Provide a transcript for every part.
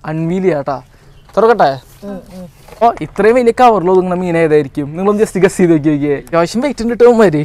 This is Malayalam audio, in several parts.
അൺവീൽ ചെയ്യാട്ടാ തുറക്കട്ടെ അപ്പോൾ ഇത്രയും വലിയ കവറിൽ ഒതുങ്ങുന്ന മീൻ ഏതായിരിക്കും നിങ്ങളൊന്ന് ജസ്റ്റ് ഗസ് ചെയ്ത് നോക്കി നോക്കിയേ അത്യാവശ്യം വെയിറ്റ് ഉണ്ട് കിട്ടുമ്പോൾ മതി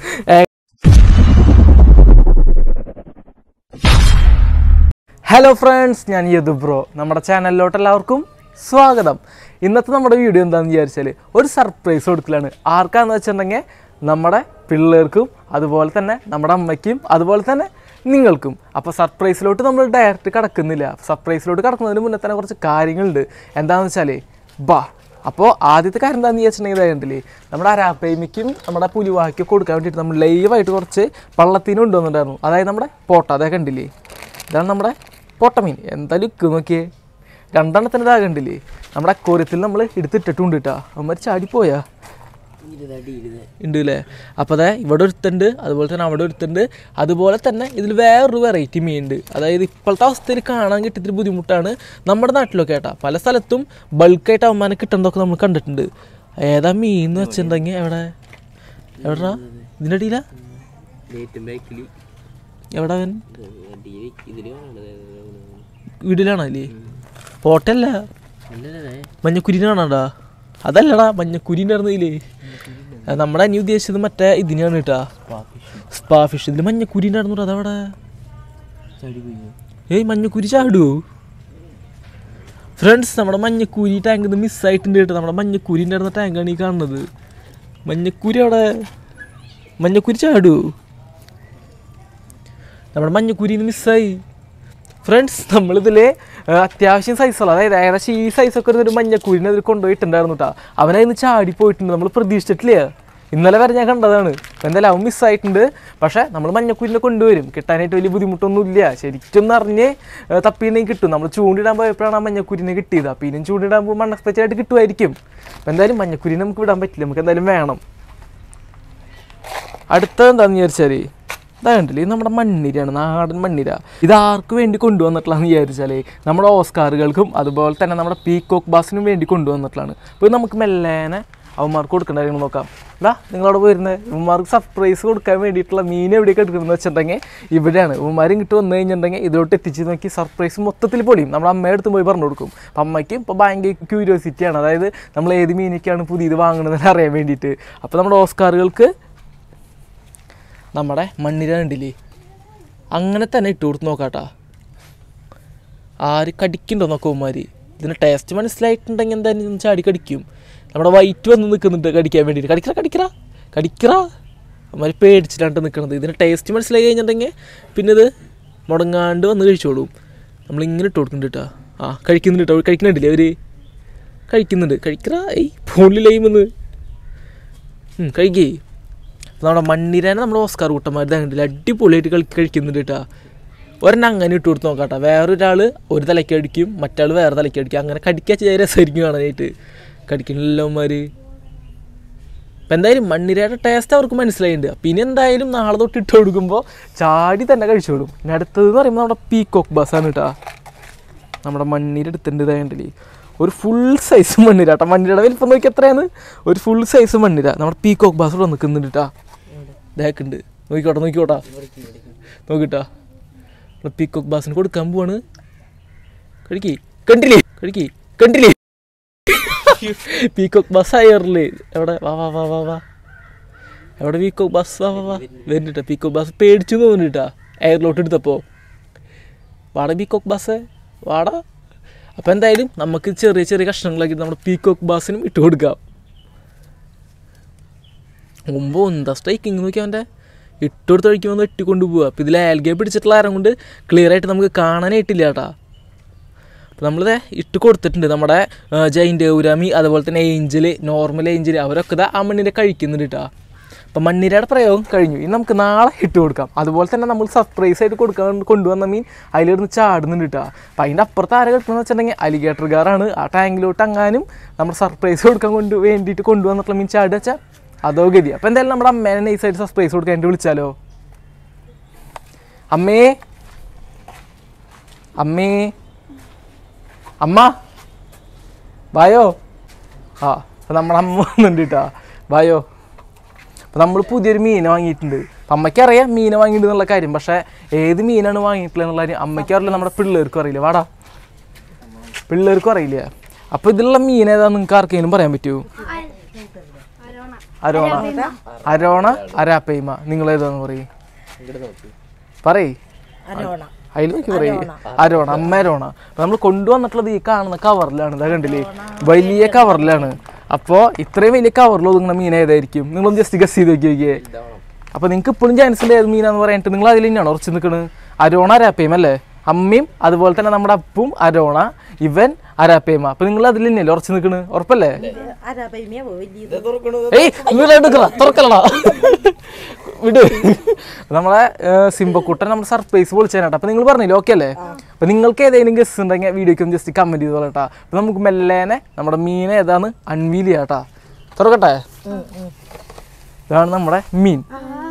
ഹലോ ഫ്രണ്ട്സ് ഞാൻ യദു ബ്രോ നമ്മുടെ ചാനലിലോട്ട് എല്ലാവർക്കും സ്വാഗതം ഇന്നത്തെ നമ്മുടെ വീഡിയോ എന്താണെന്ന് വിചാരിച്ചാൽ ഒരു സർപ്രൈസ് കൊടുക്കലാണ് ആർക്കാന്ന് വെച്ചിട്ടുണ്ടെങ്കിൽ നമ്മുടെ പിള്ളേർക്കും അതുപോലെ തന്നെ നമ്മുടെ അമ്മയ്ക്കും അതുപോലെ തന്നെ നിങ്ങൾക്കും അപ്പോൾ സർപ്രൈസിലോട്ട് നമ്മൾ ഡയറക്റ്റ് കിടക്കുന്നില്ല സർപ്രൈസിലോട്ട് കിടക്കുന്നതിന് മുന്നേ തന്നെ കുറച്ച് കാര്യങ്ങളുണ്ട് എന്താണെന്ന് വെച്ചാൽ ബാ അപ്പോൾ ആദ്യത്തെ കാര്യം എന്താണെന്ന് വിചാരിച്ചിട്ടുണ്ടെങ്കിൽ ഇതായിട്ടില്ലേ നമ്മുടെ അരാപ്രേമിക്കും നമ്മുടെ പുലിവാക്കും കൊടുക്കാൻ വേണ്ടിയിട്ട് നമ്മൾ ലൈവായിട്ട് കുറച്ച് പള്ളത്തിന് കൊണ്ടുവന്നിട്ടുണ്ടായിരുന്നു അതായത് നമ്മുടെ പോട്ട അതേ കണ്ടില്ലേ ഇതാണ് നമ്മുടെ പൊട്ടമീൻ എന്താ ലുക്ക് നോക്കിയേ രണ്ടെണ്ണത്തിൻ്റെ ഇതാ കണ്ടില്ലേ നമ്മുടെ അക്കോര്യത്തിൽ നമ്മൾ എടുത്തിട്ടിട്ടുണ്ട് കേട്ടോ അവന്മാർ ചാടിപ്പോയാ ഉണ്ട് അല്ലേ അപ്പോൾ അതെ ഇവിടെ ഒരുത്തുണ്ട് അതുപോലെ തന്നെ അവിടെ ഒരുത്തുണ്ട് അതുപോലെ തന്നെ ഇതിൽ വേറൊരു വെറൈറ്റി മീൻ ഉണ്ട് അതായത് ഇപ്പോഴത്തെ അവസ്ഥയിൽ കാണാൻ കിട്ടിയതിൽ ബുദ്ധിമുട്ടാണ് നമ്മുടെ നാട്ടിലൊക്കെ ഏട്ടാ പല സ്ഥലത്തും ബൾക്കായിട്ട് അവന്മാരെ കിട്ടുന്നതൊക്കെ നമ്മൾ കണ്ടിട്ടുണ്ട് ഏതാ മീൻ എന്ന് വെച്ചിട്ടുണ്ടെങ്കിൽ എവിടെ എവിടെടാ ഇതിൻ്റെ അടിയിലാ എവിടെ അവൻ വീട്ടിലാണോ അല്ലേ പോട്ടല്ല മഞ്ഞക്കുരിനാണോടാ അതല്ലടാ മഞ്ഞക്കുരിൻ്റെ ഇറന്നില്ലേ നമ്മുടെ അനി ഉദ്ദേശിച്ചത് മറ്റേ ഇതിനാണ് കേട്ടാ സ്പാ ഫിഷ് ഇതിൽ മഞ്ഞക്കുരിൻ്റെ ഇറന്നു അതവിടെ ഏയ് മഞ്ഞക്കുരി ചാടുവോ ഫ്രണ്ട്സ് നമ്മുടെ മഞ്ഞക്കൂരി ടാങ്ക് ഇത് മിസ്സായിട്ടുണ്ട് കേട്ടോ നമ്മുടെ മഞ്ഞക്കൂരിൻ്റെ ഇടുന്ന ടാങ്കാണ് ഈ കാണുന്നത് മഞ്ഞക്കൂരി അവിടെ മഞ്ഞക്കുരി ചാടുവോ നമ്മുടെ മഞ്ഞക്കുരിന്ന് മിസ്സായി ഫ്രണ്ട്സ് നമ്മളിതിൽ അത്യാവശ്യം സൈസുള്ള അതായത് ഏകദേശം ഈ സൈസൊക്കെ ഒരു മഞ്ഞക്കൂരിനെ അതിൽ കൊണ്ടുപോയിട്ടുണ്ടായിരുന്നു കേട്ടോ അവനതിന് ചാടി പോയിട്ടുണ്ട് നമ്മൾ പ്രതീക്ഷിച്ചിട്ടില്ല ഇന്നലെ വരെ ഞാൻ കണ്ടതാണ് അപ്പോൾ എന്തായാലും അവൻ മിസ്സായിട്ടുണ്ട് പക്ഷേ നമ്മൾ മഞ്ഞക്കൂരിനെ കൊണ്ടുവരും കിട്ടാനായിട്ട് വലിയ ബുദ്ധിമുട്ടൊന്നുമില്ല ശരിക്കും അറിഞ്ഞ് തപ്പീനെ കിട്ടും നമ്മൾ ചൂണ്ടിടാൻ പോയപ്പോഴാണ് ആ മഞ്ഞക്കൂരിനെ കിട്ടിയത് അപ്പോൾ ഇനിയും ചൂണ്ടിടാൻ പോകുമ്പോൾ അൺഎക്സ്പെക്റ്റഡ് ആയിട്ട് കിട്ടുമായിരിക്കും അപ്പോൾ എന്തായാലും മഞ്ഞക്കൂരിനെ നമുക്ക് വിടാൻ പറ്റില്ല നമുക്ക് എന്തായാലും വേണം അടുത്തത് എന്താണെന്ന് വിചാരിച്ചാൽ ഇതാ കണ്ടില്ലേ ഇത് നമ്മുടെ മണ്ണിരയാണ് നാടൻ മണ്ണിര ഇത് ആർക്ക് വേണ്ടി കൊണ്ടുവന്നിട്ടുള്ളതെന്ന് വിചാരിച്ചാൽ നമ്മുടെ ഓസ്കാറുകൾക്കും അതുപോലെ തന്നെ നമ്മുടെ പീകോക്ക് ബാസിനും വേണ്ടി കൊണ്ടുവന്നിട്ടുള്ളതാണ് അപ്പോൾ ഇത് നമുക്ക് മെല്ലേനെ അവന്മാർക്ക് കൊടുക്കേണ്ട കാര്യങ്ങൾ നോക്കാം ഇതാ നിങ്ങളവിടെ പോയിരുന്നത് ഇവന്മാർക്ക് സർപ്രൈസ് കൊടുക്കാൻ വേണ്ടിയിട്ടുള്ള മീൻ എവിടെയൊക്കെ എടുക്കണമെന്ന് വെച്ചിട്ടുണ്ടെങ്കിൽ ഇവിടെയാണ് ഇവന്മാരും കിട്ടി വന്നു കഴിഞ്ഞിട്ടുണ്ടെങ്കിൽ ഇതിലോട്ട് എത്തിച്ച് നോക്കി സർപ്രൈസ് മൊത്തത്തിൽ പൊളിയും നമ്മുടെ അമ്മയുടെ അടുത്ത് പോയി പറഞ്ഞു കൊടുക്കും അപ്പം അമ്മയ്ക്കും ഇപ്പോൾ ഭയങ്കര ക്യൂരിയോസിറ്റിയാണ് അതായത് നമ്മൾ ഏത് മീനൊക്കെയാണ് പുതിയത് വാങ്ങുന്നതെന്ന് അറിയാൻ വേണ്ടിയിട്ട് അപ്പോൾ നമ്മുടെ ഓസ്കാറുകൾക്ക് നമ്മുടെ മണ്ണിര കണ്ടില്ലേ അങ്ങനെ തന്നെ ഇട്ട് കൊടുത്ത് നോക്കാട്ടാ ആര് കടിക്കണ്ടോ നോക്കുമാർ ഇതിന് ടേസ്റ്റ് മനസ്സിലായിട്ടുണ്ടെങ്കിൽ എന്തായാലും ചാടി കടിക്കും നമ്മുടെ വൈറ്റ് വന്ന് നിൽക്കുന്നുണ്ട് കടിക്കാൻ വേണ്ടിയിട്ട് കടിക്കറ കടിക്കറ കടിക്കറ അവന്മാർ പേടിച്ചിട്ടാണ്ട് നിൽക്കുന്നത് ഇതിന് ടേസ്റ്റ് മനസ്സിലായി കഴിഞ്ഞിട്ടുണ്ടെങ്കിൽ പിന്നെ ഇത് മുടങ്ങാണ്ട് വന്ന് കഴിച്ചോളും നമ്മളിങ്ങനെ ഇട്ട് കൊടുക്കുന്നുണ്ട് കേട്ടോ ആ കഴിക്കുന്നുണ്ട് കേട്ടോ കഴിക്കുന്നുണ്ടില്ലേ അവർ കഴിക്കുന്നുണ്ട് കഴിക്കറ ഏയ് ഫോണിൽ ലൈമെന്ന് കഴിക്കേ നമ്മുടെ മണ്ണിരാനെ നമ്മുടെ ഓസ്കാർ കൂട്ടന്മാർ കണ്ടില്ല അടിപൊളിയായിട്ട് കളി കഴിക്കുന്നുണ്ട് കേട്ടോ ഒരെണ്ണം അങ്ങനെ ഇട്ട് കൊടുത്ത് നോക്കാട്ടോ വേറൊരാൾ ഒരു തലയ്ക്ക് അടിക്കും മറ്റാൾ വേറെ തലയ്ക്ക് അടിക്കും അങ്ങനെ കടിക്കാൻ ചെയ്ത രസമായിരിക്കും കാണാനായിട്ട് കടിക്കണില്ലവന്മാർ അപ്പം എന്തായാലും മണ്ണിരയുടെ ടേസ്റ്റ് അവർക്ക് മനസ്സിലായിട്ടുണ്ട് അപ്പം ഇനി എന്തായാലും നാളെ തൊട്ട് ഇട്ട് കൊടുക്കുമ്പോൾ ചാടി തന്നെ കഴിച്ചോളും ഇനി അടുത്തത് എന്ന് പറയുമ്പോൾ നമ്മുടെ പീകോക്ക് ബസ്സാണ് കേട്ടോ നമ്മുടെ മണ്ണിര എടുത്തിട്ടുണ്ട് ഇതായണ്ടല്ലേ ഒരു ഫുൾ സൈസ് മണ്ണിര കേട്ടോ മണ്ണിരയുടെ വലിപ്പം നോക്കി എത്രയാണ് ഒരു ഫുൾ സൈസ് മണ്ണിര നമ്മുടെ പീകോക്ക് ബാസ് ഇവിടെ നിൽക്കുന്നുണ്ട് കേട്ടോ ഇതാക്കുണ്ട് നോക്കിക്കോട്ടെ നോക്കിക്കോട്ടാ നോക്കിട്ടാ നമ്മുടെ പീകോക്ക് ബാസിന് കൊടുക്കാൻ പോവാണ് കഴിക്കേ കണ്ടില്ലേ കഴിക്കേ കണ്ടില്ലേ പീകോക്ക് ബസ് അയറില്ലേ എവിടെ വാ വാ വാ വാ വാ എവിടെ പീകോക്ക് ബസ് വാ വാ വാ വരുന്നുട്ടാ പീകോക്ക് ബസ് പേടിച്ചു തോന്നുന്നുട്ടാ എയറിലോട്ട് എടുത്തപ്പോൾ വാടാ പീകോക്ക് ബസ് വാടാ അപ്പോൾ എന്തായാലും നമുക്ക് ചെറിയ ചെറിയ കഷ്ണങ്ങളാക്കി നമ്മുടെ പീകോക്ക് ബാസിനും ഇട്ട് കൊടുക്കാം മുമ്പ് എന്താ സ്ട്രൈക്കിങ് നോക്കി അവൻ്റെ ഇട്ടുകൊടുത്ത് കഴിക്കുമ്പോൾ ഇട്ടിക്കൊണ്ട് പോവുക അപ്പോൾ ഇതിൽ ആൽഗയെ പിടിച്ചിട്ടുള്ള ആരം കൊണ്ട് ക്ലിയർ ആയിട്ട് നമുക്ക് കാണാനായിട്ടില്ല കേട്ടാ അപ്പോൾ നമ്മളിത് ഇട്ട് കൊടുത്തിട്ടുണ്ട് നമ്മുടെ ജൈൻ്റെ ഊരാമി അതുപോലെ തന്നെ ഏഞ്ചൽ നോർമൽ ഏഞ്ചൽ അവരൊക്കെ ഇതാ ആ മണ്ണിനെ കഴിക്കുന്നുണ്ട് കേട്ടോ അപ്പം മണ്ണിരയുടെ പ്രയോഗം കഴിഞ്ഞു ഇനി നമുക്ക് നാളെ ഇട്ട് കൊടുക്കാം അതുപോലെ തന്നെ നമ്മൾ സർപ്രൈസ് ആയിട്ട് കൊടുക്കാൻ കൊണ്ടുവന്ന മീൻ അതിലിരുന്ന് ചാടുന്നുണ്ട് കേട്ടോ അപ്പം അതിൻ്റെ അപ്പുറത്ത് ആരെ കിട്ടുന്നത് വെച്ചിട്ടുണ്ടെങ്കിൽ അലിഗേറ്റർ കാറാണ് ആ ടാങ്കിലോട്ട് അങ്ങാനും നമ്മൾ സർപ്രൈസ് കൊടുക്കാൻ കൊണ്ട് വേണ്ടിയിട്ട് കൊണ്ടുവന്നിട്ടുള്ള മീൻ ചാടുക വെച്ചാൽ അതോ ഗതി അപ്പം എന്തായാലും നമ്മുടെ അമ്മേനെ നൈസായിട്ട് സർപ്രൈസ് കൊടുക്കാൻ വേണ്ടി വിളിച്ചാലോ അമ്മേ അമ്മേ അമ്മ വായോ ആ അപ്പം നമ്മുടെ അമ്മ വന്നിട്ടുണ്ട് കേട്ടോ വായോ അപ്പം നമ്മൾ പുതിയൊരു മീനെ വാങ്ങിയിട്ടുണ്ട് അപ്പം അമ്മയ്ക്കറിയാം മീനെ വാങ്ങിയിട്ടുണ്ട് എന്നുള്ള കാര്യം പക്ഷേ ഏത് മീനാണ് വാങ്ങിയിട്ടുള്ളത് എന്നുള്ള കാര്യം അമ്മയ്ക്കും അറിയില്ല നമ്മുടെ പിള്ളേർക്കും അറിയില്ല വാടാ പിള്ളേർക്കും അറിയില്ല അപ്പോൾ ഇതിലുള്ള മീൻ ഏതാ നിങ്ങൾക്ക് ആർക്കെങ്കിലും പറയാൻ പറ്റുമോ അരോണ അരോണ അരാപ്പയ്മ നിങ്ങൾ ഏതാന്ന് പറയും പറയ് അരോണ അതിൽ നോക്കി പറയും അരോണ അമ്മ അരോണ അപ്പൊ നമ്മൾ കൊണ്ടുവന്നിട്ടുള്ളത് ഈ കാണുന്ന കവറിലാണ് ഇതാ കണ്ടില്ലേ വലിയ കവറിലാണ് അപ്പോൾ ഇത്രയും വലിയ കവറിൽ ഒതുങ്ങുന്ന മീൻ ഏതായിരിക്കും നിങ്ങളൊന്ന് ജസ്റ്റ് ഗസ് ചെയ്ത് നോക്കി നോക്കിയേ അപ്പൊ നിങ്ങൾക്ക് ഇപ്പോഴും ചാൻസ് ഉണ്ട് ഏത് മീനാന്ന് പറയാനായിട്ട് നിങ്ങൾ അതിൽ തന്നെയാണോ ഉറച്ചു നിൽക്കുന്നത് അരോണ അരാപ്പയും അല്ലേ അമ്മയും അതുപോലെ തന്നെ നമ്മുടെ അപ്പും അരോണ ഇവൻ അരാപ്പേമ അപ്പൊ നിങ്ങൾ അതിൽ തന്നെയല്ലേ ഉറച്ചു നിൽക്കണ് ഉറപ്പല്ലേ ആരാപൈമയാ വലിയത് ഏയ് നിങ്ങൾ എടുക്കല തുറക്കലടാ വിട് നമ്മളെ ഏഹ്, സിംബക്കുട്ടൻ നമ്മുടെ സർപ്രൈസ് പൊളിച്ചാനാട്ടോ അപ്പൊ നിങ്ങൾ പറഞ്ഞില്ലേ ഓക്കെ അല്ലേ അപ്പൊ നിങ്ങൾക്ക് ഏതെങ്കിലും ഗസ് ഉണ്ടെങ്കിൽ വീഡിയോക്ക് ഒന്ന് ജസ്റ്റ് കമന്റ് ചെയ്തോളട്ടാ അപ്പൊ നമുക്ക് മെല്ലേനെ നമ്മുടെ മീൻ ഏതാന്ന് അൺവീൽ ചെയ്യാട്ടാ തുറക്കട്ടെ ഇതാണ് നമ്മുടെ മീൻ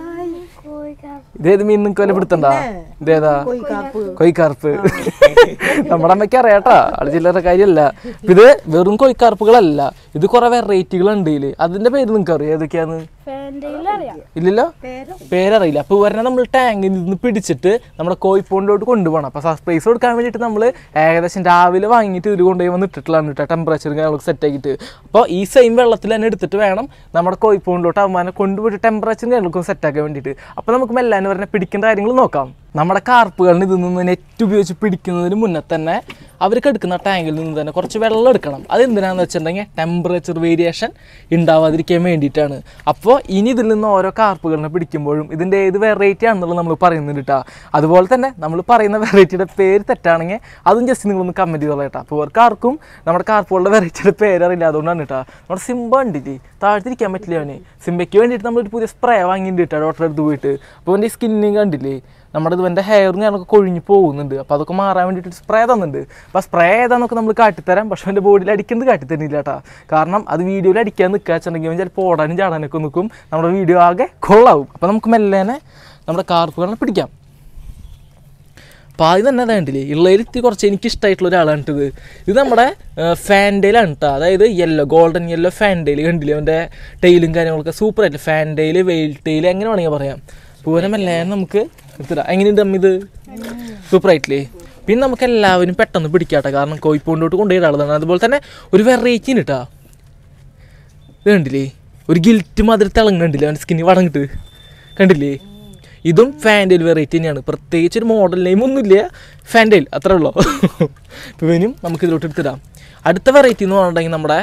ഇതേത് മീൻ നിങ്ങൾക്ക് വല്ല പിടുത്തണ്ട ഇതേതാ കോഴിക്കാപ്പ് കൊയ്ക്കാർപ്പ് നമ്മുടെ അമ്മയ്ക്ക് അറിയാട്ടാ അത് ചില്ലറ കാര്യമല്ല ഇത് വെറും കൊയ്ക്കാർപ്പുകളല്ല ഇത് കുറെ വെറൈറ്റികൾ ഉണ്ട് ഇതില് അതിന്റെ പേര് നിങ്ങൾക്ക് അറിയാം ഏതൊക്കെയാന്ന് ഇല്ലല്ലോ പേരറിയില്ല അപ്പൊ ഇവരെ നമ്മൾ ടാങ്കിൽ നിന്ന് പിടിച്ചിട്ട് നമ്മുടെ കോഴിപ്പോണ്ടിലോട്ട് കൊണ്ടുപോകണം അപ്പൊ സർപ്രൈസ് കൊടുക്കാൻ വേണ്ടിയിട്ട് നമ്മൾ ഏകദേശം രാവിലെ വാങ്ങിയിട്ട് ഇതിൽ കൊണ്ടുപോയി വന്ന് ഇട്ടിട്ടുള്ളതാണ് കേട്ടോ ടെമ്പറേച്ചർ കാര്യങ്ങളൊക്കെ സെറ്റ് ആക്കിയിട്ട് അപ്പോൾ ഈ സെയിം വെള്ളത്തിൽ തന്നെ എടുത്തിട്ട് വേണം നമ്മുടെ കോഴിപ്പോണ്ടിലോട്ട് അവന്മാരെ കൊണ്ടുപോയിട്ട് ടെമ്പറേച്ചർ കാര്യങ്ങളൊക്കെ സെറ്റ് ആക്കാൻ വേണ്ടിയിട്ട് അപ്പോൾ നമുക്ക് മെല്ലാൻ പറഞ്ഞാൽ പിടിക്കേണ്ട കാര്യങ്ങൾ നോക്കാം നമ്മുടെ കാർപ്പുകളിൽ ഇതിൽ നിന്ന് നെറ്റ് ഉപയോഗിച്ച് പിടിക്കുന്നതിന് മുന്നേ തന്നെ അവർക്ക് എടുക്കുന്ന ടാങ്കിൽ നിന്ന് തന്നെ കുറച്ച് വെള്ളം എടുക്കണം അത് എന്തിനാന്ന് വെച്ചിട്ടുണ്ടെങ്കിൽ ടെമ്പറേച്ചർ വേരിയേഷൻ ഉണ്ടാവാതിരിക്കാൻ വേണ്ടിയിട്ടാണ് അപ്പോൾ ഇനി ഇതിൽ നിന്ന് ഓരോ കാർപ്പുകളിനെ പിടിക്കുമ്പോഴും ഇതിൻ്റെ ഏത് വെറൈറ്റി ആണെന്നുള്ളത് നമ്മൾ പറയുന്നുണ്ട് കേട്ടോ അതുപോലെ തന്നെ നമ്മൾ പറയുന്ന വെറൈറ്റിയുടെ പേര് തെറ്റാണെങ്കിൽ അതും ജസ്റ്റ് നിങ്ങളൊന്ന് കമൻറ്റ് ചെയ്തോളാം കേട്ടോ അപ്പോൾ അവർക്ക് ആർക്കും നമ്മുടെ കാർപ്പുകളുടെ വെറൈറ്റിയുടെ പേര് അറിയില്ല അതുകൊണ്ടാണ് കേട്ടോ നമ്മുടെ സിംബ ഉണ്ടില്ലേ താഴ്ത്തിരിക്കാൻ പറ്റില്ല അവന് സിംബയ്ക്ക് വേണ്ടിയിട്ട് നമ്മളൊരു പുതിയ സ്പ്രേ വാങ്ങിയിട്ടുണ്ട് കേട്ടോ ഡോക്ടറെ അടുത്ത് പോയിട്ട് അപ്പോൾ അവൻ്റെ സ്കിന്നിങ് കണ്ടില്ലേ നമ്മുടെ ഇവൻ്റെ ഹെയറും ഞാനൊക്കെ കൊഴിഞ്ഞ് പോകുന്നുണ്ട് അപ്പോൾ അതൊക്കെ മാറാൻ വേണ്ടിയിട്ട് സ്പ്രേ തന്നിട്ടുണ്ട് അപ്പോൾ സ്പ്രേ ഏതാന്നൊക്കെ നമ്മൾ കാട്ടിത്തരാം പക്ഷേ എൻ്റെ ബോഡിയിൽ അടിക്കുന്നത് കാട്ടിത്തരുന്നില്ല കേട്ടോ കാരണം അത് വീഡിയോയിൽ അടിക്കാൻ നിൽക്കുക വെച്ചിട്ടുണ്ടെങ്കിൽ അവൻ ചിലപ്പോൾ ഓടാനും ചാടാനൊക്കെ നിൽക്കും നമ്മുടെ വീഡിയോ ആകെ കൊള്ളാവും അപ്പോൾ നമുക്ക് മെല്ലേനെ നമ്മുടെ കാർപ്പുകളെ പിടിക്കാം അപ്പോൾ ആദ്യം തന്നെ വേണ്ടില്ലേ ഉള്ളതിൽ കുറച്ച് എനിക്ക് ഇഷ്ടമായിട്ടുള്ള ഒരാളാണ് ഇത് ഇത് നമ്മുടെ ഫാൻഡയിലാണ് കേട്ടോ അതായത് യെല്ലോ ഗോൾഡൻ യെല്ലോ ഫാൻഡയിൽ കണ്ടില്ലേ അവൻ്റെ ടൈലും കാര്യങ്ങളൊക്കെ സൂപ്പറായിട്ട് ഫാൻഡയിൽ വെയിൽ ടൈൽ എങ്ങനെ വേണമെങ്കിൽ പറയാം പൂരമല്ലേ നമുക്ക് എടുത്തിടാം എങ്ങനെയുണ്ട് അമ്മ ഇത് സൂപ്പറായിട്ടില്ലേ പിന്നെ നമുക്ക് എല്ലാവരും പെട്ടെന്ന് പിടിക്കാട്ടെ കാരണം കോഴിപ്പോണ്ടോട്ട് കൊണ്ടുപോയിട്ടാളതാണ് അതുപോലെ തന്നെ ഒരു വെറൈറ്റി ഉണ്ട് കേട്ടോ ഇത് കണ്ടില്ലേ ഒരു ഗിൽറ്റ് മാതിരി തിളങ്ങുന്നുണ്ടില്ലേ അവൻ്റെ സ്കിന്നി വടങ്ങിട്ട് കണ്ടില്ലേ ഇതും ഫാൻഡേൽ വെറൈറ്റി തന്നെയാണ് പ്രത്യേകിച്ച് ഒരു മോഡൽ നെയിം ഒന്നുമില്ല ഫാൻഡേൽ അത്രേ ഉള്ളൂ ഇവനും നമുക്ക് ഇതിലോട്ട് എടുത്തിടാം അടുത്ത വെറൈറ്റി എന്ന് പറഞ്ഞിട്ടുണ്ടെങ്കിൽ നമ്മുടെ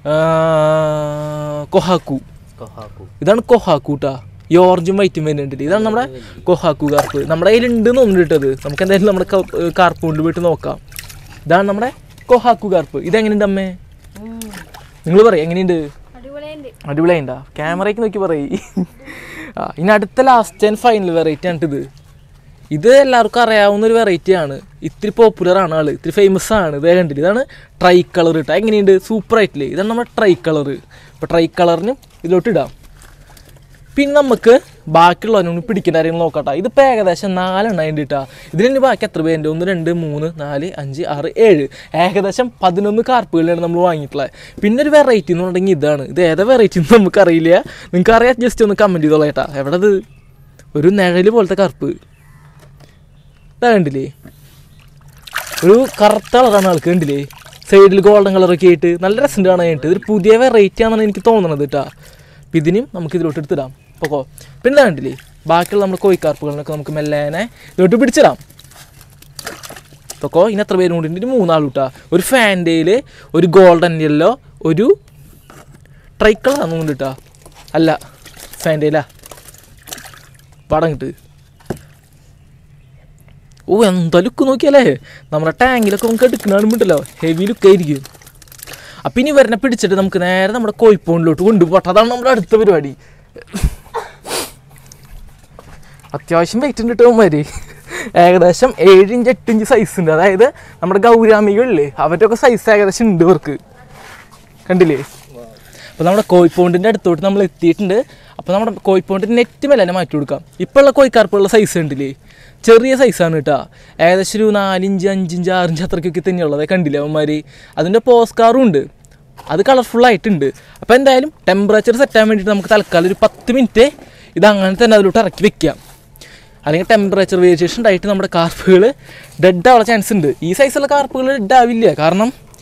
ആ, കൊഹാക്കു ഇതാണ് കൊഹാക്കു കേട്ടാ ഈ ഓറഞ്ചും വൈറ്റും വരുന്നുണ്ട് ഇതാണ് നമ്മുടെ കൊഹാക്കു കാർപ്പ് നമ്മുടെ കയ്യിൽ ഉണ്ട് തോന്നുന്നു ഇട്ടത് നമുക്ക് എന്തായാലും നമ്മുടെ ക- കാർപ്പ് കൊണ്ട് പോയിട്ട് നോക്കാം ഇതാണ് നമ്മുടെ കൊഹാക്കു കാർപ്പ് ഇതെങ്ങനെയുണ്ട് അമ്മേ നിങ്ങൾ പറയും എങ്ങനെയുണ്ട് അടിപൊളിയായിണ്ടാ ക്യാമറയ്ക്ക് നോക്കി പറയ് ആ ഇനി അടുത്ത ലാസ്റ്റ് ആൻഡ് ഫൈനൽ വെറൈറ്റി ആണ് ഇത് ഇത് എല്ലാവർക്കും അറിയാവുന്ന ഒരു വെറൈറ്റി ആണ് ഇത്തിരി പോപ്പുലർ ആണ് ആള് ഇത്തിരി ഫേമസ് ആണ് ഇതേ കണ്ടില്ല ഇതാണ് ട്രൈ കളർ ഇട്ടാ എങ്ങനെയുണ്ട് സൂപ്പർ ആയിട്ടില്ലേ ഇതാണ് നമ്മുടെ ട്രൈ കളർ ഇപ്പോൾ ട്രൈ കളറിനും ഇതിലോട്ട് ഇടാം പിന്നെ നമുക്ക് ബാക്കിയുള്ളവനൊന്ന് പിടിക്കേണ്ട കാര്യങ്ങൾ നോക്കട്ടെ ഇതിപ്പോൾ ഏകദേശം നാലെണ്ണം വേണ്ടിയിട്ടാ ഇതിന് ബാക്കി എത്ര പേരുണ്ട് ഒന്ന് രണ്ട് മൂന്ന് നാല് അഞ്ച് ആറ് ഏഴ് ഏകദേശം പതിനൊന്ന് കാർപ്പുകളാണ് നമ്മൾ വാങ്ങിയിട്ടുള്ളത് പിന്നെ ഒരു വെറൈറ്റി എന്ന് പറഞ്ഞിട്ടുണ്ടെങ്കിൽ ഇതാണ് ഇത് ഏതാ വെറൈറ്റി എന്ന് നമുക്കറിയില്ല നിങ്ങൾക്ക് അറിയാം ജസ്റ്റ് ഒന്ന് കമൻറ്റ് ചെയ്തോളാം ഏട്ടാ എവിടെ ഇത് ഒരു നിഴല് പോലത്തെ കറുപ്പ് ഇതാ കണ്ടില്ലേ ഒരു കറുത്ത കളറാണ് ആൾക്ക് കണ്ടില്ലേ സൈഡിൽ ഗോൾഡൻ കളറൊക്കെ ആയിട്ട് നല്ല രസമുണ്ട് കാണാനായിട്ട് ഇതൊരു പുതിയ വെറൈറ്റി ആണെന്നാണ് എനിക്ക് തോന്നുന്നത് കേട്ടോ അപ്പം ഇതിനും നമുക്ക് ഇതിലോട്ട് എടുത്തിടാം പൊക്കോ പിന്നെ ഇതാ കണ്ടില്ലേ ബാക്കിയുള്ള നമ്മുടെ കോഴിക്കാർപ്പുകളിലൊക്കെ നമുക്ക് മെല്ലേനെ ഇതിലോട്ട് പിടിച്ചിടാം പൊക്കോ ഇനി എത്ര പേരും കൂടി ഉണ്ട് ഇനി മൂന്നാൾ കൂട്ടാ ഒരു ഫാൻഡയിൽ ഒരു ഗോൾഡൻ യെല്ലോ ഒരു ട്രൈ കളറാണ് തോന്നുന്നുണ്ട് കേട്ടോ അല്ല ഫാൻഡയിലാ പടം കിട്ട് ഓ എന്താ ലുക്ക് നോക്കിയാലേ നമ്മുടെ ടാങ്കിലൊക്കെ നമുക്ക് എടുക്കണുണ്ടല്ലോ ഹെവി ലുക്ക് ആയിരിക്കും അപ്പം ഇനി വരണ പിടിച്ചിട്ട് നമുക്ക് നേരെ നമ്മുടെ കോഴിപ്പോണ്ടിലോട്ട് കൊണ്ടുപോട്ടെ അതാണ് നമ്മുടെ അടുത്ത പരിപാടി അത്യാവശ്യം വെയിറ്റ് ഉണ്ട് കിട്ടുമ്പോൾ ഏകദേശം ഏഴ് ഇഞ്ച് എട്ട് ഇഞ്ച് സൈസ് ഉണ്ട് അതായത് നമ്മുടെ ഗൗരാമികളില്ലേ അവരുടെയൊക്കെ സൈസ് ഏകദേശം ഉണ്ട് ഇവർക്ക് കണ്ടില്ലേ അപ്പോൾ നമ്മുടെ കോഴിപ്പോണ്ടിൻ്റെ അടുത്തോട്ട് നമ്മൾ എത്തിയിട്ടുണ്ട് അപ്പോൾ നമ്മുടെ കോഴിപ്പോണ്ടിൻ്റെ നെറ്റ് മേലെ തന്നെ മാറ്റി കൊടുക്കാം ഇപ്പോൾ ഉള്ള കോഴിക്കാർപ്പുള്ള സൈസ് ഉണ്ടല്ലേ ചെറിയ സൈസാണ് കേട്ടോ ഏകദേശം ഒരു നാലിഞ്ച് അഞ്ചിഞ്ച് ആറിഞ്ച് അത്രയ്ക്കൊക്കെ തന്നെയുള്ളത് കണ്ടില്ലേ അവന്മാർ അതിൻ്റെ പോസ്കാറും ഉണ്ട് അത് കളർഫുൾ ആയിട്ടുണ്ട് അപ്പോൾ എന്തായാലും ടെമ്പറേച്ചർ സെറ്റ് ആകാൻ വേണ്ടിയിട്ട് നമുക്ക് തൽക്കാലം ഒരു പത്ത് മിനിറ്റ് ഇത് അങ്ങനെ തന്നെ അതിലോട്ട് ഇറക്കി വെക്കാം അല്ലെങ്കിൽ ടെമ്പറേച്ചർ വേരിയേഷൻ ഉണ്ടായിട്ട് നമ്മുടെ കാർപ്പുകൾ ഡെഡ് ആവാൻ ചാൻസ് ഉണ്ട് ഈ സൈസുള്ള കാർപ്പുകൾ ഡെഡ് ആവില്ല കാരണം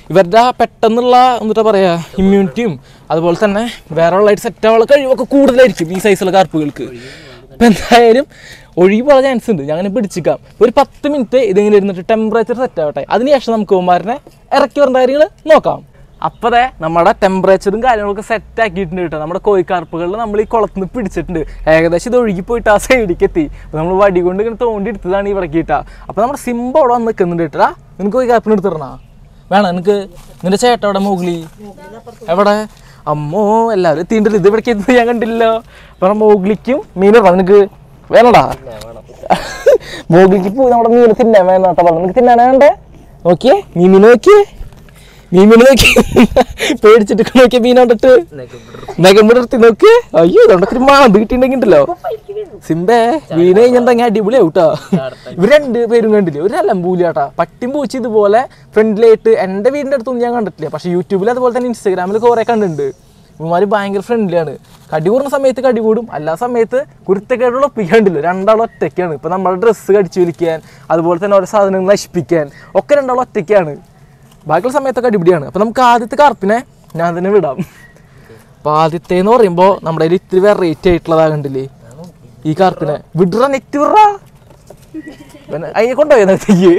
ഇവരുടെ ആ പെട്ടെന്നുള്ള എന്താ പറയുക ഇമ്മ്യൂണിറ്റിയും അതുപോലെ തന്നെ വേറെ ഉള്ളതായിട്ട് സെറ്റ് ആവാനുള്ള കഴിവൊക്കെ കൂടുതലായിരിക്കും ഈ സൈസുള്ള കാർപ്പുകൾക്ക് അപ്പം എന്തായാലും ഒഴുകി പോകാൻ ചാൻസ് ഉണ്ട് ഞാൻ അങ്ങനെ പിടിച്ചിക്കാം ഒരു പത്ത് മിനിറ്റ് ഇതിങ്ങനെ ഇരുന്നിട്ട് ടെമ്പറേച്ചർ സെറ്റ് ആവട്ടെ അതിനുശേഷം നമുക്ക് കുമാരനെ ഇറക്കി വരേണ്ട കാര്യങ്ങൾ നോക്കാം അപ്പതേ നമ്മുടെ ടെമ്പറേച്ചറും കാര്യങ്ങളൊക്കെ സെറ്റ് ആക്കിയിട്ടുണ്ട് കേട്ടോ നമ്മുടെ കോഴിക്കാർപ്പുകളിൽ നമ്മൾ ഈ കുളത്തിൽ നിന്ന് പിടിച്ചിട്ടുണ്ട് ഏകദേശം ഇത് ഒഴുകി പോയിട്ട് ആ സൈഡിലേക്ക് എത്തി അപ്പോൾ നമ്മൾ വടി കൊണ്ട് ഇങ്ങനെ തോണ്ടി എടുത്തതാണ് ഈ ഇറക്കിയിട്ടാ അപ്പോൾ നമ്മുടെ സിംബ അവിടെ വന്ന് നിൽക്കുന്നുണ്ട് കേട്ടാ നിനക്ക് കോഴിക്കാർപ്പിന് എടുത്തിടണോ വേണം നിനക്ക് നിന്റെ ചേട്ടൻ എവിടെ മോഗ്ലി എവിടെ അമ്മോ എല്ലാവരും എത്തിയിട്ടില്ല ഇത് ഇവിടേക്ക് എത്തുന്നത് ഞാൻ കണ്ടില്ലല്ലോ അപ്പം മോഗ്ലിക്കും മീനിടാ നിനക്ക് വേണടാ മോഗ്ലിക്ക് പോയി നമ്മുടെ മീൻ തിന്നാൻ വേണോട്ടോ പറഞ്ഞു നിനക്ക് തിന്നാനാ വേണ്ടേ നോക്കിയേ മീമിനെ നോക്കിയേ മീമിനെ നോക്കി പേടിച്ചിട്ട് നോക്കിയ മീൻ കണ്ടിട്ട് നെഗമ്പിടർത്തി നോക്ക് അയ്യോ ഇതൊണ്ടൊക്കെ മാന്ത് കിട്ടിയിട്ടുണ്ടെങ്കിൽ ഉണ്ടല്ലോ സിംബേ വീണ് കഴിഞ്ഞിട്ടുണ്ടെങ്കിൽ അടിപൊളിയാവും കേട്ടോ ഇവർ രണ്ട് പേരും കണ്ടില്ലേ ഒരു അലമ്പൂലാട്ടാ പട്ടിയും പൂച്ച ഇതുപോലെ ഫ്രണ്ട്ലിയായിട്ട് എൻ്റെ വീടിൻ്റെ അടുത്തൊന്നും ഞാൻ കണ്ടിട്ടില്ല പക്ഷേ യൂട്യൂബിൽ അതുപോലെ തന്നെ ഇൻസ്റ്റാഗ്രാമിൽ കുറേ കണ്ടിട്ടുണ്ട് ഇവന്മാർ ഭയങ്കര ഫ്രണ്ട്ലിയാണ് കടി കൂടുന്ന സമയത്ത് കടി കൂടും എല്ലാ സമയത്ത് കുരുത്തക്കേടുകൾ ഒപ്പിക്കാണ്ടില്ല രണ്ടാളും ഒറ്റയ്ക്കാണ് ഇപ്പം നമ്മുടെ ഡ്രസ്സ് കടിച്ചു വലിക്കാൻ അതുപോലെ തന്നെ ഓരോ സാധനങ്ങൾ നശിപ്പിക്കാൻ ഒക്കെ രണ്ടാളും ഒറ്റയ്ക്കാണ് ബാക്കിയുള്ള സമയത്തൊക്കെ അടിപൊളിയാണ് അപ്പം നമുക്ക് ആദ്യത്തെ കറുപ്പിനെ ഞാൻ തന്നെ വിടാം അപ്പോൾ ആദ്യത്തെ എന്ന് പറയുമ്പോൾ നമ്മുടെ കയ്യിൽ ഇത്തിരി വെറൈറ്റി ആയിട്ടുള്ളതാ കണ്ടില്ലേ ഈ കാർപ്പിനെ വിടറ നെറ്റ് വിടറ അതിനെ കൊണ്ടുപോയി തീയ്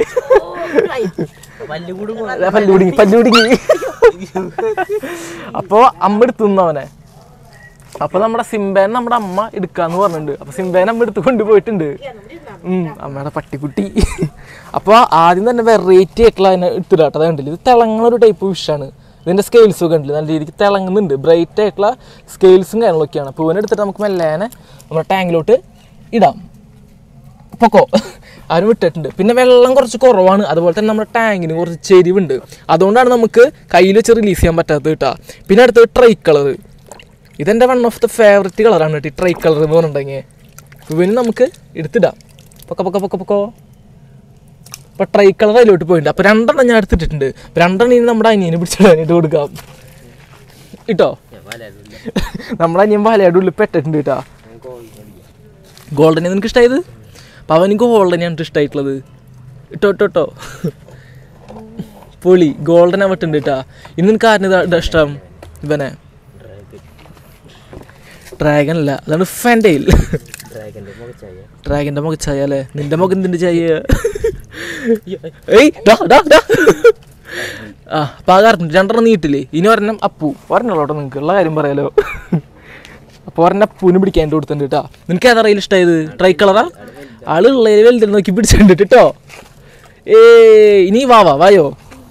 പല്ല് പിടുങ്ങി പല്ല് പിടുങ്ങി അപ്പോ അമ്മ എടുത്തു അവനെ അപ്പൊ നമ്മുടെ സിംബേനെ നമ്മുടെ അമ്മ എടുക്കാന്ന് പറഞ്ഞിട്ടുണ്ട് അപ്പൊ സിംബേനെ അമ്മ എടുത്ത് കൊണ്ടുപോയിട്ടുണ്ട് ഉം, അമ്മയുടെ പട്ടിക്കുട്ടി അപ്പോൾ ആദ്യം തന്നെ വെറൈറ്റി ആയിട്ടുള്ള അതിനെ എടുത്തിടാട്ടോ അത് കണ്ടില്ല ഇത് തിളങ്ങുന്ന ഒരു ടൈപ്പ് ഫിഷാണ് ഇതിന്റെ സ്കെയിൽസ് ഒക്കെ കണ്ടില്ല നല്ല രീതിക്ക് തിളങ്ങുന്നുണ്ട് ബ്രൈറ്റ് ആയിട്ടുള്ള സ്കെയിൽസും കാര്യങ്ങളൊക്കെയാണ് അപ്പോൾ ഇവനെ എടുത്തിട്ട് നമുക്ക് മെല്ലേനെ നമ്മുടെ ടാങ്കിലോട്ട് ഇടാം പൊക്കോ ആരും വിട്ടിട്ടുണ്ട് പിന്നെ വെള്ളം കുറച്ച് കുറവാണ് അതുപോലെ തന്നെ നമ്മുടെ ടാങ്കിന് കുറച്ച് ചെരിവുണ്ട് അതുകൊണ്ടാണ് നമുക്ക് കയ്യിൽ വെച്ച് റിലീസ് ചെയ്യാൻ പറ്റാത്തത് കേട്ടോ പിന്നെ അടുത്തത് ട്രൈ കളർ ഇതെൻ്റെ വൺ ഓഫ് ദ ഫേവററ്റ് കളറാണ് കേട്ടോ ഈ ട്രൈ കളർ എന്ന് പറഞ്ഞിട്ടുണ്ടെങ്കിൽ ഇവന് നമുക്ക് എടുത്തിടാം പൊക്ക പൊക്ക പൊക്ക പൊക്കോ അപ്പോൾ ട്രൈ കളർ അതിലോട്ട് പോയിട്ടുണ്ട് അപ്പോൾ രണ്ടെണ്ണം ഞാൻ എടുത്തിട്ടുണ്ട് അപ്പോൾ രണ്ടെണ്ണം ഇനി നമ്മുടെ അനിയനെ പിടിച്ചിടാനായിട്ട് കൊടുക്കാം ഇട്ടോ നമ്മുടെ അനിയൻ വലയുടെ ഉള്ളിൽ പെട്ടിട്ടുണ്ട് കേട്ടോ ഗോൾഡനെ നിനക്ക് ഇഷ്ടമായത് അപ്പം അവന് ഗോൾഡനെയാണ് ഇഷ്ടമായിട്ടുള്ളത് ഇട്ടോ ഇട്ടോ ഇട്ടോ പൊളി ഗോൾഡൻ ആവട്ടുണ്ട് കേട്ടാ ഇന്ന് നിനക്ക് ആരിന് ഇഷ്ടം ഇവനെ ഡ്രാഗൺ അല്ല അതാണ് ഫാൻഡെയിൽ ഡ്രാഗന്റെ മുഖച്ചായ അല്ലേ നിന്റെ മുഖം എന്തിന്റെ ചായ ഏയ് ഡാ ഡാ ഡാ ആ അപ്പം ആ കാരണം രണ്ടെണ്ണം നീട്ടില്ലേ ഇനി ഒരെണ്ണം അപ്പു ഒരെണ്ണുള്ളോട്ടോ നിങ്ങൾക്ക് ഉള്ള കാര്യം പറയാലോ അപ്പോൾ ഒരെണ്ണം അപ്പൂന് പിടിക്കാൻ എൻ്റെ കൊടുത്തിട്ടുണ്ട് കേട്ടോ നിനക്ക് ഏതാ റെയിൽ ഇഷ്ടമായത് ട്രൈ കളറാ ആള് ഉള്ളതിൽ വലുതിൽ നോക്കി പിടിച്ചിട്ടുണ്ട് കേട്ടോ ഏ ഇനി വാവാ വായോ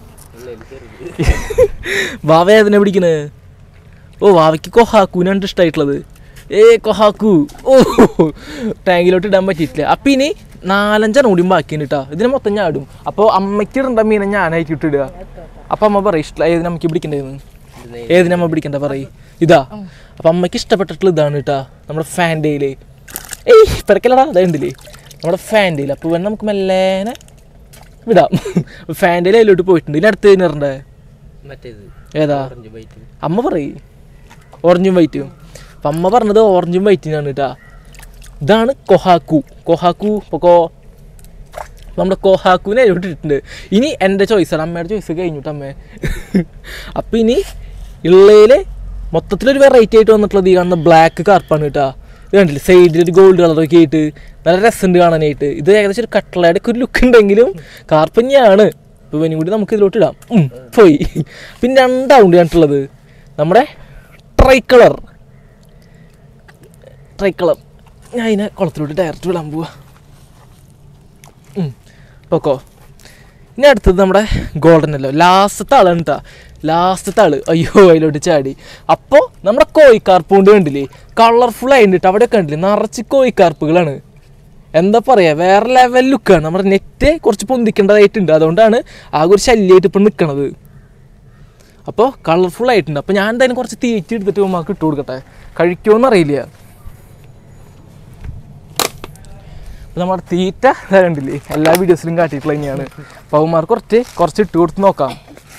വാവ ഏതിനെ പിടിക്കണേ ഓ വാവയ്ക്ക് കൊഹാക്കൂനാണ് ഇഷ്ടമായിട്ടുള്ളത് ഏ കൊഹാക്കു ഓ ടാങ്കിലോട്ട് ഇടാൻ പറ്റിയിട്ടില്ല അപ്പം ഇനി നാലഞ്ചെണ്ണം കൂടിയും ബാക്കിയുണ്ട് കേട്ടോ ഇതിനെ മൊത്തം ഞാൻ ഇടും അപ്പോൾ അമ്മയ്ക്ക് ഇടേണ്ട മീനെ ഞാനായിട്ട് ഇട്ടിടുക അപ്പം അമ്മ പറയും ഇഷ്ടം ഏതിനെ അമ്മയ്ക്ക് പിടിക്കേണ്ടതെന്ന് ഏതിനെ അമ്മ പിടിക്കണ്ട പറയും ഇതാ അപ്പം അമ്മയ്ക്ക് ഇഷ്ടപ്പെട്ടിട്ടുള്ള ഇതാണ് കേട്ടോ നമ്മുടെ ഫാൻഡേയില് ഏയ് പിറക്കലടാ അതാണ്ടില്ലേ നമ്മുടെ ഫാൻഡേയിൽ അപ്പോൾ വേണം നമുക്ക് മെല്ലേനെ വിടാം ഫാൻഡേയിൽ അതിലോട്ട് പോയിട്ടുണ്ട് ഇനി അടുത്ത് കഴിഞ്ഞിടണ്ടേ മറ്റേത് ഏതാ ഓറഞ്ച് വൈറ്റ് അമ്മ പറയും ഓറഞ്ചും വൈറ്റും അപ്പം അമ്മ പറഞ്ഞത് ഓറഞ്ചും വൈറ്റിനാണ് കേട്ടാ ഇതാണ് കൊഹാക്കു കൊഹാക്കു പൊക്കോ നമ്മുടെ കൊഹാക്കുവിനെ ഇട്ടിട്ടുണ്ട് ഇനി എൻ്റെ ചോയ്സാണ് അമ്മയുടെ ചോയ്സ് കഴിഞ്ഞിട്ട് അമ്മേ അപ്പം ഇനി ഉള്ളതിൽ മൊത്തത്തിലൊരു വെറൈറ്റി ആയിട്ട് വന്നിട്ടുള്ളത് ഈ കാണുന്ന ബ്ലാക്ക് കാർപ്പാണ് കേട്ടാ ഇത് കണ്ടില്ലേ സൈഡിൽ ഒരു ഗോൾഡ് കളറൊക്കെ ആയിട്ട് നല്ല രസമുണ്ട് കാണാനായിട്ട് ഇത് ഏകദേശം ഒരു കട്ട്ലയുടെ ഒക്കെ ഒരു ലുക്ക് ഉണ്ടെങ്കിലും കാർപ്പ് തന്നെയാണ് ഇപ്പോൾ ഇവനും കൂടി നമുക്ക് ഇതിലോട്ട് ഇടാം ഉം, പോയി പിന്നെ രണ്ടാവുണ്ട് കണ്ടിട്ടുള്ളത് നമ്മുടെ ട്രൈ കളർ ട്രൈ കളർ ഞാൻ അതിനെ കുളത്തിലോട്ട് ഡയറക്റ്റ് വിടാൻ പോവാ ഉം, പൊക്കോ ഇനി അടുത്തത് നമ്മുടെ ഗോൾഡൻ അല്ലോ ലാസ്റ്റത്തെ ആളാണ് കേട്ടോ ലാസ്റ്റത്തെ ആള് അയ്യോ അതിലോട്ട് ചാടി അപ്പോൾ നമ്മുടെ കോഴിക്കാർപ്പുകൊണ്ട് കണ്ടില്ലേ കളർഫുൾ ആയിട്ട് അവിടെ കണ്ടില്ലേ നിറച്ച് കോഴിക്കാർപ്പുകളാണ് എന്താ പറയുക വേറെ ലെവൽ ലുക്കാണ് നമ്മുടെ നെറ്റ് കുറച്ച് പൊന്തിക്കേണ്ടതായിട്ടുണ്ട് അതുകൊണ്ടാണ് ആകെ ഒരു ശല്യമായിട്ട് ഇപ്പം നിൽക്കണത് അപ്പോൾ കളർഫുൾ ആയിട്ടുണ്ട് അപ്പോൾ ഞാൻ എന്തായാലും കുറച്ച് തീറ്റി എടുത്തിട്ട് ഉമ്മാക്ക് ഇട്ട് കൊടുക്കട്ടെ കഴിക്കുമോയെന്ന് അറിയില്ല അപ്പോൾ നമ്മുടെ തീറ്റ ഇതാ കണ്ടില്ലേ എല്ലാ വീഡിയോസിലും കാട്ടിയിട്ടുള്ള തന്നെയാണ് അപ്പോൾ അവന്മാർക്ക് കുറച്ച് കുറച്ച് ഇട്ട് കൊടുത്ത് നോക്കാം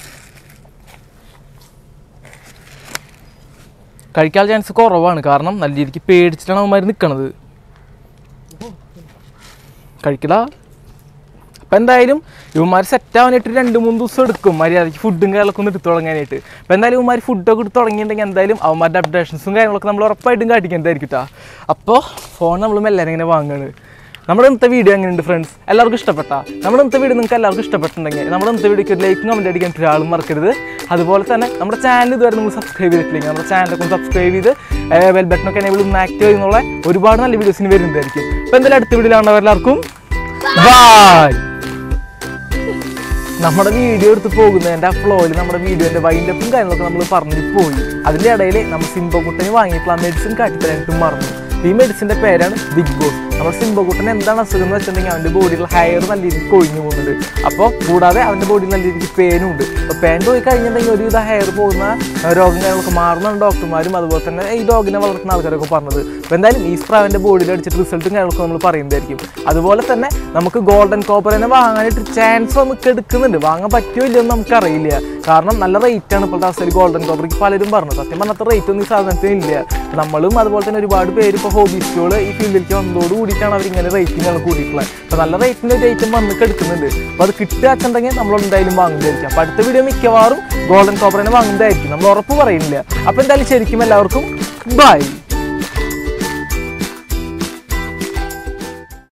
കഴിക്കാൻ ചാൻസ് കുറവാണ് കാരണം നല്ല രീതിക്ക് പേടിച്ചിട്ടാണ് അവന്മാർ നിൽക്കണത് കഴിക്കടാ അപ്പോൾ എന്തായാലും ഇവന്മാർ സെറ്റ് ആവാനായിട്ട് രണ്ട് മൂന്ന് ദിവസം എടുക്കും മര്യാദയ്ക്ക് ഫുഡും കാര്യങ്ങളൊക്കെ ഒന്ന് എടുത്ത് തുടങ്ങാനായിട്ട് അപ്പോൾ എന്തായാലും ഇവന്മാർ ഫുഡൊക്കെ എടുത്ത് തുടങ്ങിയിട്ടുണ്ടെങ്കിൽ എന്തായാലും അവന്മാരുടെ അപ്ഡേഷൻസും കാര്യങ്ങളൊക്കെ നമ്മൾ ഉറപ്പായിട്ടും കാട്ടിക്കുന്നതായിരിക്കും കേട്ടോ അപ്പോൾ ഫോൺ നമ്മൾ മെല്ലെ ഇങ്ങനെ വാങ്ങുകയാണ് നമ്മുടെ ഇന്നത്തെ വീഡിയോ എങ്ങനെയുണ്ട് ഫ്രണ്ട്സ് എല്ലാവർക്കും ഇഷ്ടപ്പെട്ടാ നമ്മുടെ ഇന്നത്തെ വീഡിയോ നിങ്ങൾക്ക് എല്ലാവർക്കും ഇഷ്ടപ്പെട്ടിട്ടുണ്ടെങ്കിൽ നമ്മുടെ ഇന്നത്തെ വീഡിയോക്ക് ഒരു ലൈക്കും കമൻറ്റ് അടിക്കാൻ ഒരാളും മറക്കരുത് അതുപോലെ തന്നെ നമ്മുടെ ചാനൽ ഇതുവരെ നിങ്ങൾ സബ്സ്ക്രൈബ് ചെയ്തിട്ടില്ലെങ്കിൽ നമ്മുടെ ചാനലൊക്കെ ഒന്ന് സബ്സ്ക്രൈബ് ചെയ്ത് ബെൽ ബട്ടനൊക്കെ എനേബിൾ ഒന്ന് ആക്റ്റീവ് ചെയ്യുന്നുള്ള ഒരുപാട് നല്ല വീഡിയോസിന് വരുന്നതായിരിക്കും അപ്പോൾ എന്തായാലും അടുത്ത വീഡിയോയിലാണ് എല്ലാവർക്കും ബൈ നമ്മുടെ വീഡിയോ എടുത്ത് പോകുന്നതിൻ്റെ ആ ഫ്ലോയിൽ നമ്മുടെ വീഡിയോൻ്റെ വൈൻഡപ്പും കാര്യങ്ങളൊക്കെ നമ്മൾ പറഞ്ഞു പോയി അതിൻ്റെ ഇടയിൽ നമ്മൾ സിംബക്കുട്ടന് വാങ്ങിയിട്ടുള്ള മെഡിസിൻ കാട്ടിത്തരാനായിട്ട് മറന്നു ഈ മെഡിസിൻ്റെ പേരാണ് ബിഗ് ബോസ് നമ്മുടെ സിംബക്കുട്ടന് എന്താണ് അസുഖം എന്ന് വെച്ചിട്ടുണ്ടെങ്കിൽ അവൻ്റെ ബോഡിയിലുള്ള ഹെയർ നല്ല രീതിക്ക് കൊഴിഞ്ഞു പോകുന്നുണ്ട് അപ്പോൾ കൂടാതെ അവൻ്റെ ബോഡിയിൽ നല്ല രീതിക്ക് പേനും ഉണ്ട് അപ്പോൾ പേൻ പോയി കഴിഞ്ഞിട്ടുണ്ടെങ്കിൽ ഒരുവിധ ഹെയർ പോകുന്ന ആ, രോഗം കാര്യങ്ങളൊക്കെ മാറുന്ന ഡോക്ടർമാരും അതുപോലെ തന്നെ ഈ ഡോഗിനെ വളർത്തുന്ന ആൾക്കാരൊക്കെ പറഞ്ഞത് അപ്പോൾ എന്തായാലും ഈ സ്പ്രേ അവൻ്റെ ബോഡിയിൽ അടിച്ചിട്ട് റിസൾട്ടും കാര്യങ്ങളൊക്കെ നമ്മൾ പറയുന്നതായിരിക്കും അതുപോലെ തന്നെ നമുക്ക് ഗോൾഡൻ കോപ്പറിനെ വാങ്ങാനായിട്ട് ചാൻസ് നമുക്ക് എടുക്കുന്നുണ്ട് വാങ്ങാൻ പറ്റുമോ ഇല്ലയോ എന്ന് നമുക്കറിയില്ല കാരണം നല്ല റേറ്റ് ആണ് ഇപ്പോഴത്തെ അവസ്ഥയിൽ ഗോൾഡൻ കോപ്പറിക്ക് പലരും പറഞ്ഞു സത്യം പറഞ്ഞാൽ റേറ്റ് ഒന്നും ഈ സാധനത്തിന് ഇല്ല നമ്മളും അതുപോലെ തന്നെ ഒരുപാട് പേര് ഇപ്പോൾ ഹോബിസ്റ്റുകൾ ഈ ഫീൽഡിലേക്ക് വന്നതോട് കൂടിയിട്ടാണ് അവർ ഇങ്ങനെ റേറ്റിംഗ് ആണ് കൂടിയിട്ടുള്ളത് അപ്പോൾ നല്ല റേറ്റിൻ്റെ ഒരു ഐറ്റം വന്നിട്ട് എടുക്കുന്നുണ്ട് അപ്പോൾ അത് കിട്ടുക വെച്ചിട്ടുണ്ടെങ്കിൽ നമ്മൾ എന്തായാലും വാങ്ങുന്നതായിരിക്കും അപ്പോൾ അടുത്ത വീഡിയോ മിക്കവാറും ഗോൾഡൻ കോപ്പറിനെ വാങ്ങുന്നതായിരിക്കും നമ്മൾ ഉറപ്പ് പറയുന്നില്ല അപ്പോൾ എന്തായാലും ശരിക്കും എല്ലാവർക്കും ബൈ